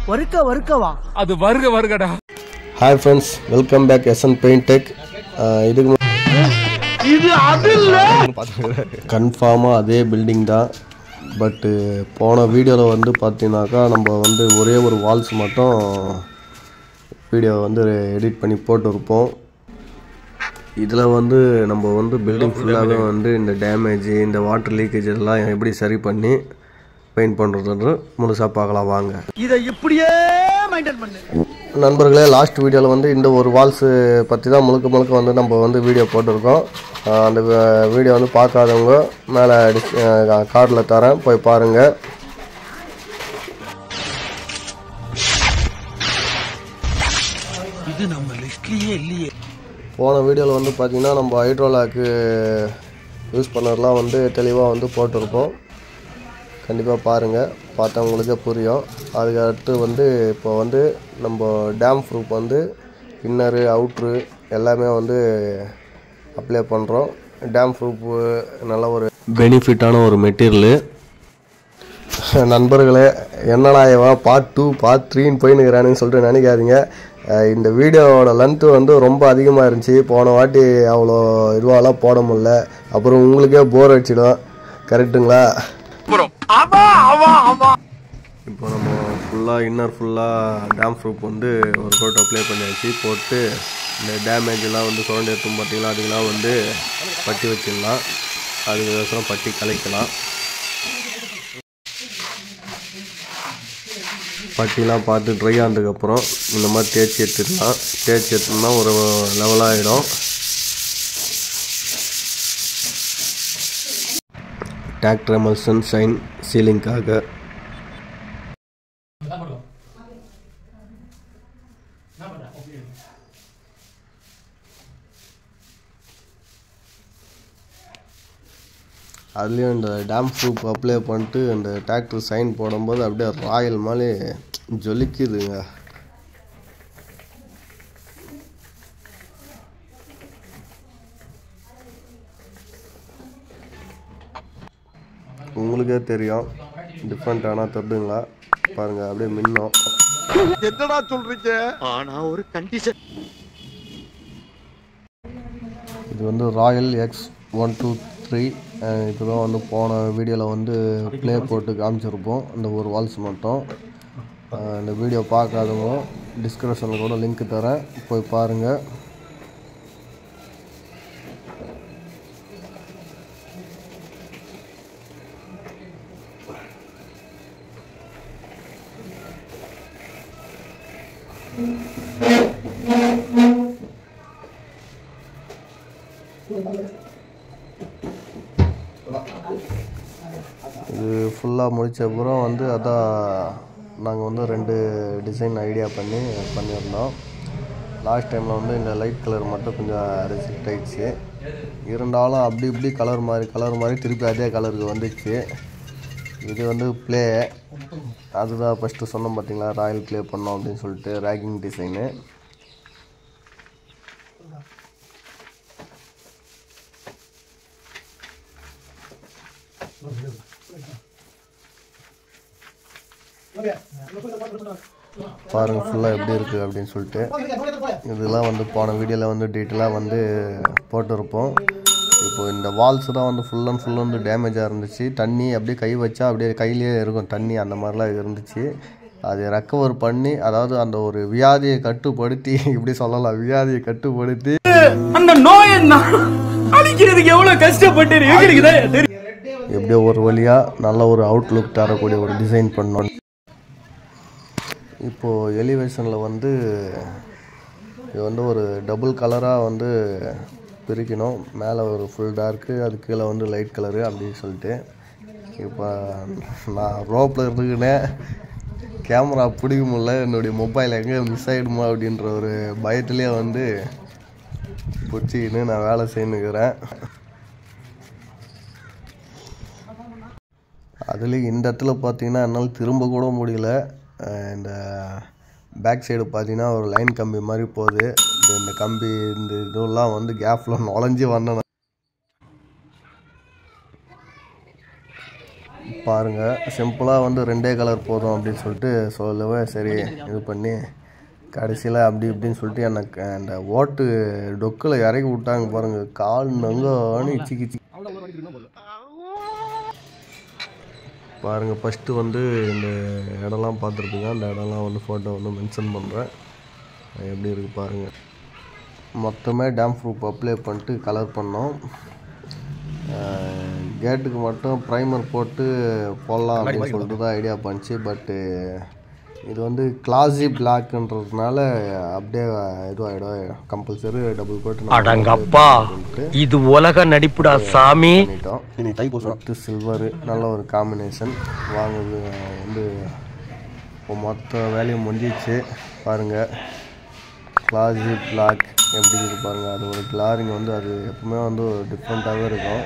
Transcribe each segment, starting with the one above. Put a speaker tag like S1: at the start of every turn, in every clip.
S1: வறுக்க வறுக்கவா
S2: அது வருக வருகடா
S3: hi friends welcome back S N paint tech இதுக்கு கன்ஃபார்மாக அதே பில்டிங் தான் பட்டு போன வீடியோவில் வந்து பார்த்தீங்கன்னாக்கா நம்ம வந்து ஒரே ஒரு வால்ஸ் மட்டும் வீடியோ வந்து எடிட் பண்ணி போட்டிருப்போம் இதில் வந்து நம்ம வந்து பில்டிங் ஃபுல்லாகவே வந்து இந்த டேமேஜ் இந்த வாட்டர் லீக்கேஜ் எல்லாம் எப்படி சரி பண்ணி பெயிண்ட் பண்ணுறதுன்ற முழுசாக பார்க்கலாம் வாங்க
S1: இதை இப்படியே மெயின்டைன் பண்ணு
S3: நண்பர்களே லாஸ்ட் வீடியோவில் வந்து இந்த ஒரு வால்ஸு பற்றி தான் முழுக்க முழுக்க வந்து நம்ம வந்து வீடியோ போட்டிருக்கோம் ஆஹ் அந்த வீடியோ வந்து பார்க்காதவங்க மேலே கார்டில் தரேன் போய் பாருங்கள்
S1: இது நம்ம லிஸ்ட்லயே இல்லையே
S3: போன வீடியோவில் வந்து பார்த்திங்கன்னா நம்ம ஹைட்ரோலாக்கு யூஸ் பண்ணதெல்லாம் வந்து தெளிவாக வந்து போட்டிருப்போம் கண்டிப்பாக பாருங்கள் பார்த்தா உங்களுக்கே புரியும் அதுக்கு அடுத்து வந்து இப்போ வந்து நம்ம டேம் ப்ரூஃப் வந்து இன்னரு அவுட்ரு எல்லாமே வந்து அப்ளை பண்ணுறோம் டேம் ப்ரூஃப் நல்ல ஒரு பெனிஃபிட்டான ஒரு மெட்டீரியலு நண்பர்களே என்னடா இவன் பார்ட் டூ பார்ட் த்ரீன்னு போயின்னுக்கிறானுன்னு சொல்லிட்டு நினைக்காதீங்க அஹ் இந்த வீடியோவோட லென்த்து வந்து ரொம்ப அதிகமாக இருந்துச்சு போன வாட்டி அவ்வளோ இதுவாலாம் போட முடியல அப்புறம் உங்களுக்கே போர் அடிச்சிடும் கரெக்டுங்களா இப்போ நம்ம ஃபுல்லாக இன்னர் ஃபுல்லாக டேம் ப்ரூஃப் வந்து ஒரு கோட் அப்ளை பண்ணியாச்சு போட்டு இந்த டேமேஜ் எல்லாம் வந்து சுரண்டி எடுத்தும் பார்த்தீங்களா அதுக்கெல்லாம் வந்து பட்டி வச்சிடலாம் அதுக்கோசரம் பட்டி கலைக்கலாம் பட்டிலாம் பார்த்து ட்ரை ஆனதுக்கப்புறம் இந்த மாதிரி தேய்ச்சி எடுத்துடலாம் தேய்ச்சி எடுத்தோம்னா ஒரு லெவலாகிடும் டிராக்டர் எமல்சன் ஷைன் சீலிங்காக அதுலேயும் இந்த டேம் ப்ரூஃப் அப்ளை பண்ணிட்டு அந்த டிராக்டர் சைன் போடும்போது அப்படியே ராயல் மாதிரி ஜொலிக்குதுங்க உங்களுக்கே தெரியும் டிஃப்ரெண்ட் ஆனால் தெரிதுங்களா பாருங்கள் அப்படியே மின்னும்
S4: என்னடா சொல்றீங்க
S5: ஆனா ஒரு கண்டிஷன்
S3: இது வந்து royal X one two three இதுதான் வந்து போன வீடியோவில் வந்து ப்ளே போட்டு காமிச்சிருப்போம் இந்த ஒரு வால்ஸ் மட்டும் அஹ் இந்த வீடியோ பார்க்காதவங்க டிஸ்கிரிப்ஷனில் கூட லிங்க் தரேன் போய் பாருங்கள் இது ஃபுல்லாக முடிச்ச அப்புறம் வந்து அதான் நாங்கள் வந்து ரெண்டு டிசைன் ஐடியா பண்ணி பண்ணியிருந்தோம் லாஸ்ட் டைமில் வந்து இந்த லைட் கலர் மட்டும் கொஞ்சம் ரிஜெக்ட் ஆயிடுச்சு இருந்தாலும் அப்படி இப்படி கலர் மாதிரி கலர் மாதிரி திருப்பி அதே கலருக்கு வந்துச்சு இது வந்து ப்ளே அதுதான் ஃபஸ்ட்டு சொன்னோம் பார்த்தீங்களா ராயல் ப்ளே பண்ணோம் அப்படின்னு சொல்லிட்டு ரேக்கிங் டிசைனு பாருங்கள் ஃபுல்லாக எப்படி இருக்குது அப்படின்னு சொல்லிட்டு இதெல்லாம் வந்து போன வீடியோவில் வந்து டீட்டெயிலாக வந்து போட்டிருப்போம் இப்போ இந்த வால்ஸ் தான் வந்து ஃபுல் அண்ட் ஃபுல் வந்து டேமேஜாக இருந்துச்சு தண்ணி அப்படியே கை வச்சா அப்படியே கையிலேயே இருக்கும் தண்ணி அந்த மாதிரிலாம் இருந்துச்சு அதை ரெக்கவர் பண்ணி அதாவது அந்த ஒரு வியாதியை கட்டுப்படுத்தி இப்படி சொல்லலாம் வியாதியை கட்டுப்படுத்தி
S2: அந்த நோய் என்ன அழிக்கிறதுக்கு எவ்வளவு கஷ்டப்பட்டு எங்களுக்கு தெரியும்
S3: எப்படியோ ஒரு வழியாக நல்ல ஒரு அவுட்லுக் தரக்கூடிய ஒரு டிசைன் பண்ணோம் இப்போது எலிவேஷனில் வந்து இது வந்து ஒரு டபுள் கலராக வந்து பிரிக்கணும் மேலே ஒரு ஃபுல் டார்க்கு அது கீழே வந்து லைட் கலரு அப்படின்னு சொல்லிட்டு இப்போ நான் ரோப்பில் இருக்குன்னே கேமரா பிடிக்க முடியல என்னுடைய மொபைல் எங்கே மிஸ் ஆகிடுமா அப்படின்ற ஒரு பயத்துலேயே வந்து பிடிச்சிக்கின்னு நான் வேலை செய்யணுக்கிறேன் அதுலேயும் இந்த இடத்துல பார்த்தீங்கன்னா என்னால் திரும்ப கூட முடியல அஹ் இந்த பேக் சைடு பார்த்தீங்கன்னா ஒரு லைன் கம்பி மாதிரி போகுது இந்த இந்த கம்பி இந்த இதெல்லாம் வந்து கேப்பில் நுழைஞ்சி வந்தேன் பாருங்கள் சிம்பிளாக வந்து ரெண்டே கலர் போதும் அப்படின்னு சொல்லிட்டு சொல்லவே சரி இது பண்ணி கடைசியில் அப்படி இப்படின்னு சொல்லிட்டு எனக்கு அந்த ஓட்டு டொக்கில் இறக்கி விட்டாங்க பாருங்கள் கால் நங்கன்னு இச்சி கிச்சி பாருங்கள் ஃபஸ்ட்டு வந்து இந்த இடம்லாம் பார்த்துருப்பீங்க அந்த இடம்லாம் வந்து ஃபோட்டோ வந்து மென்ஷன் பண்ணுறேன் எப்படி இருக்குது பாருங்கள் மொத்தமே டேம் ப்ரூஃப் அப்ளை பண்ணிட்டு கலர் பண்ணோம் கேட்டுக்கு மட்டும் ப்ரைமர் போட்டு போடலாம் அப்படின்னு சொல்லிட்டு தான் ஐடியா பண்ணிச்சு பட்டு இது வந்து கிளாசி பிளாக்ன்றதுனால அப்படியே இதுவாகிடும் கம்பல்சரி டபுள் கோட்
S6: அடங்கப்பா இது உலக நடிப்புடா சாமி
S3: பண்ணிட்டோம் இனி தைப்பூசம் சில்வரு நல்ல ஒரு காம்பினேஷன் வாங்குது வந்து இப்போ மொத்த வேலையும் முடிஞ்சிச்சு பாருங்கள் கிளாசி பிளாக் எப்படி இருக்குது பாருங்கள் அது ஒரு கிளாரிங் வந்து அது எப்பவுமே வந்து ஒரு டிஃப்ரெண்ட்டாகவே இருக்கும்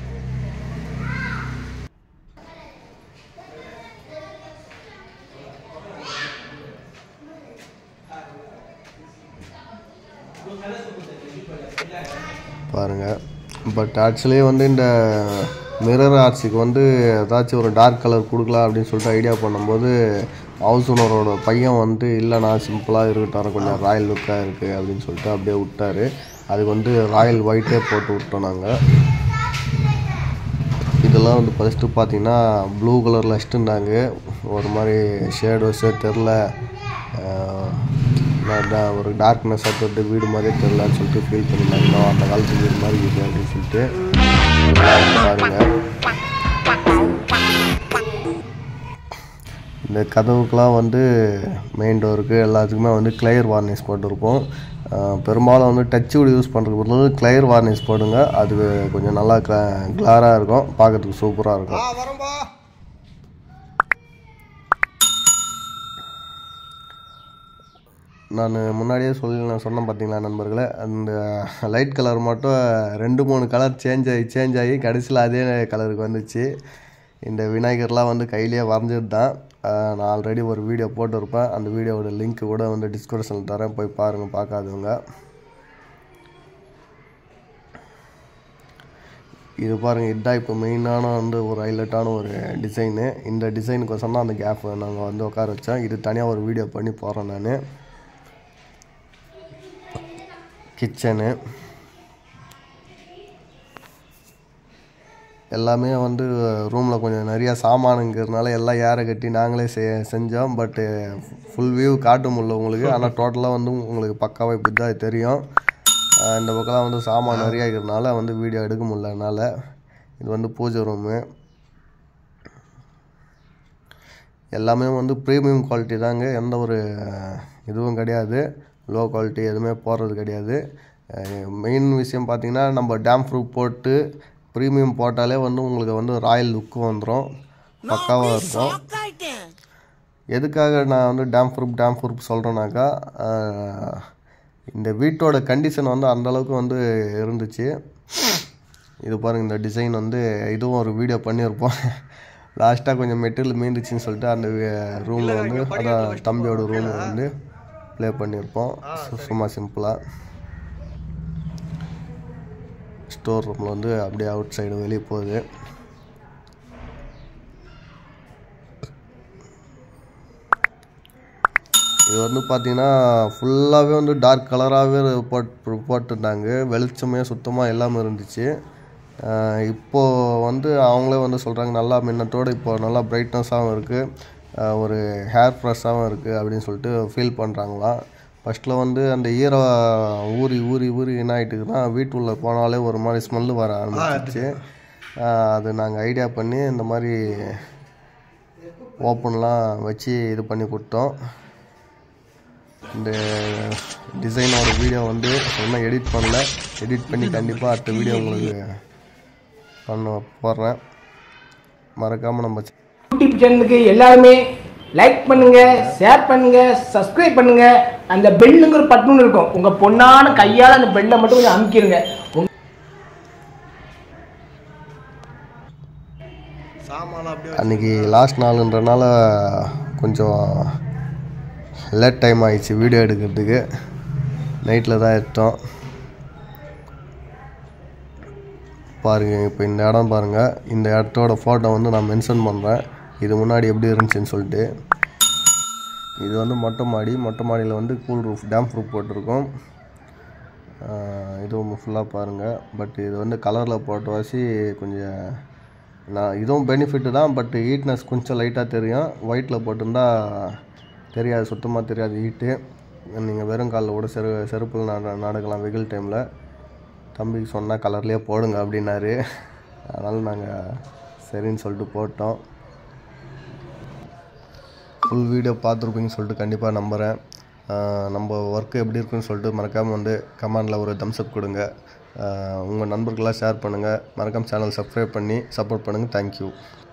S3: பாருங்கள் பட் ஆக்சுவலி வந்து இந்த மிரர் ஆர்ச்சிக்கு வந்து ஏதாச்சும் ஒரு டார்க் கலர் கொடுக்கலாம் அப்படின்னு சொல்லிட்டு ஐடியா பண்ணும்போது ஹவுஸ் ஓனரோட பையன் வந்து இல்லைண்ணா சிம்பிளாக இருக்கட்டும் கொஞ்சம் ராயல் லுக்காக இருக்குது அப்படின்னு சொல்லிட்டு அப்படியே விட்டாரு அதுக்கு வந்து ராயல் ஒயிட்டே போட்டு விட்டோம் நாங்கள் இதெல்லாம் வந்து ஃபஸ்ட்டு பார்த்தீங்கன்னா ப்ளூ கலரில் வச்சுட்டுருந்தாங்க ஒரு மாதிரி ஷேடோஸே தெரில ஒரு டார்க்னஸ்ஸாக தொட்டு வீடு மாதிரியே தெரிலன்னு சொல்லிட்டு ஃபீல் பண்ணியிருந்தாங்க அந்த காலத்து வீடு மாதிரி இருக்குது அப்படின்னு சொல்லிட்டு பாருங்கள் இந்த கதவுக்கெலாம் வந்து மெயின் டோருக்கு எல்லாத்துக்குமே வந்து கிளையர் வார்னிஷ் போட்டிருப்போம் அஹ் பெரும்பாலும் வந்து டச் வுட் யூஸ் பண்ணுறதுக்கு பதிலாக கிளையர் வார்னிஷ் போடுங்க அது கொஞ்சம் நல்லா கிளாராக இருக்கும் பார்க்கறதுக்கு சூப்பராக இருக்கும் நான் முன்னாடியே சொல்லி நான் சொன்னேன் பார்த்தீங்களா நண்பர்களே அந்த லைட் கலர் மட்டும் ரெண்டு மூணு கலர் சேஞ்ச் ஆகி சேஞ்ச் ஆகி கடைசியில் அதே கலருக்கு வந்துச்சு இந்த விநாயகர்லாம் வந்து கையிலேயே வரைஞ்சது தான் அஹ் நான் ஆல்ரெடி ஒரு வீடியோ போட்டிருப்பேன் அந்த வீடியோவோட லிங்க் கூட வந்து டிஸ்கிரிப்ஷனில் தரேன் போய் பாருங்கள் பார்க்காதவங்க இது பாருங்கள் இதுதான் இப்போ மெயினான வந்து ஒரு ஹைலைட்டான ஒரு டிசைனு இந்த டிசைனுக்கோசரம் தான் அந்த கேப் நாங்கள் வந்து உட்கார வச்சோம் இது தனியாக ஒரு வீடியோ பண்ணி போகிறேன் நான் கிச்சனு எல்லாமே வந்து ரூமில் கொஞ்சம் நிறையா சாமானுங்கிறதுனால எல்லாம் ஏற கட்டி நாங்களே செ செஞ்சோம் பட்டு ஃபுல் வியூ காட்ட முடியல உங்களுக்கு ஆனால் டோட்டலாக வந்து உங்களுக்கு பக்காவாக இப்படி தான் தெரியும் அஹ் இந்த பக்கம்லாம் வந்து சாமான் நிறையா இருக்கிறதுனால வந்து வீடியோ எடுக்க முடியல என்னால் இது வந்து பூஜை ரூமு எல்லாமே வந்து ப்ரீமியம் குவாலிட்டி தாங்க எந்த ஒரு இதுவும் கிடையாது லோ குவாலிட்டி எதுவுமே போடுறது கிடையாது மெயின் விஷயம் பார்த்தீங்கன்னா நம்ம டேம் ப்ரூஃப் போட்டு ப்ரீமியம் போட்டாலே வந்து உங்களுக்கு வந்து ராயல் லுக்கு வந்துடும் பக்காவாக இருக்கும் எதுக்காக நான் வந்து டேம் ப்ரூஃப் டேம் ப்ரூஃப் சொல்கிறேன்னாக்கா இந்த வீட்டோட கண்டிஷன் வந்து அந்த அளவுக்கு வந்து இருந்துச்சு இது பாருங்கள் இந்த டிசைன் வந்து இதுவும் ஒரு வீடியோ பண்ணியிருப்போம் லாஸ்ட்டாக கொஞ்சம் மெட்டீரியல் மீந்துச்சுன்னு சொல்லிட்டு அந்த ரூமில் வந்து அதான் தம்பியோட ரூமில் வந்து ப்ளே பண்ணியிருப்போம் சு- சும்மா சிம்பிளாக ஸ்டோர் ரூமில் வந்து அப்படியே அவுட் சைடு வெளியே போகுது இது வந்து பார்த்தீங்கன்னா ஃபுல்லாகவே வந்து டார்க் கலராகவே போட்டு போட்டிருந்தாங்க வெளிச்சமே சுத்தமாக இல்லாமல் இருந்துச்சு அஹ் இப்போ வந்து அவங்களே வந்து சொல்கிறாங்க நல்லா மின்னத்தோடு இப்போ நல்லா பிரைட்னஸாகவும் இருக்குது ஒரு ஹேர் ஃப்ரெஷ்ஷாகவும் இருக்குது அப்படின்னு சொல்லிட்டு ஃபீல் பண்ணுறாங்களாம் ஃபஸ்ட்டில் வந்து அந்த ஈரம் ஊறி ஊறி ஊறி என்ன ஆகிட்டுக்குன்னா வீட்டுக்குள்ளே போனாலே ஒரு மாதிரி ஸ்மெல்லு வர ஆரம்பிச்சிச்சு அஹ் அது நாங்கள் ஐடியா பண்ணி இந்த மாதிரி ஓப்பன்லாம் வச்சு இது பண்ணி கொடுத்தோம் இந்த டிசைனோட வீடியோ வந்து இன்னும் எடிட் பண்ணல எடிட் பண்ணி கண்டிப்பாக அடுத்த வீடியோ உங்களுக்கு பண்ண போடுறேன் மறக்காமல் நம்ம
S2: யூடியூப் சேனலுக்கு எல்லாருமே லைக் பண்ணுங்க ஷேர் பண்ணுங்க சப்ஸ்கிரைப் பண்ணுங்க அந்த பெல்லுங்கிற பட்டன் இருக்கும் உங்க பொண்ணான கையால அந்த பெல்லை மட்டும் கொஞ்சம் அமுக்கிடுங்க உங்க
S3: அன்றைக்கி லாஸ்ட் நாளுன்றனால கொஞ்சம் லேட் டைம் ஆயிடுச்சு வீடியோ எடுக்கிறதுக்கு நைட்டில் தான் எடுத்தோம் பாருங்கள் இப்போ இந்த இடம் பாருங்கள் இந்த இடத்தோட ஃபோட்டோ வந்து நான் மென்ஷன் பண்ணுறேன் இது முன்னாடி எப்படி இருந்துச்சுன்னு சொல்லிட்டு இது வந்து மொட்டை மாடி மொட்டை மாடியில் வந்து கூல் ரூஃப் டேம் ரூஃப் போட்டிருக்கோம் ஆஹ் இதுவும் ஃபுல்லாக பாருங்கள் பட் இது வந்து கலரில் போட்ட வாசி கொஞ்சம் நான் இதுவும் பெனிஃபிட்டு தான் பட் ஹீட்னஸ் கொஞ்சம் லைட்டாக தெரியும் ஒயிட்டில் போட்டிருந்தா தெரியாது சுத்தமாக தெரியாது ஹீட்டு நீங்கள் வெறும் காலில் கூட செரு செருப்பில் நட நடக்கலாம் வெயில் டைமில் தம்பிக்கு சொன்னால் கலர்லேயே போடுங்க அப்படின்னாரு அதனால் நாங்கள் சரின்னு சொல்லிட்டு போட்டோம் ஃபுல் வீடியோ பார்த்துருப்பீங்கன்னு சொல்லிட்டு கண்டிப்பாக நம்புகிறேன் ஆஹ் நம்ம ஒர்க்கு எப்படி இருக்குன்னு சொல்லிட்டு மறக்காமல் வந்து கமெண்டில் ஒரு தம்ஸ்அப் கொடுங்க உங்கள் நண்பர்களாக ஷேர் பண்ணுங்கள் மறக்காமல் சேனல் சப்ஸ்கிரைப் பண்ணி சப்போர்ட் பண்ணுங்கள் தேங்க்யூ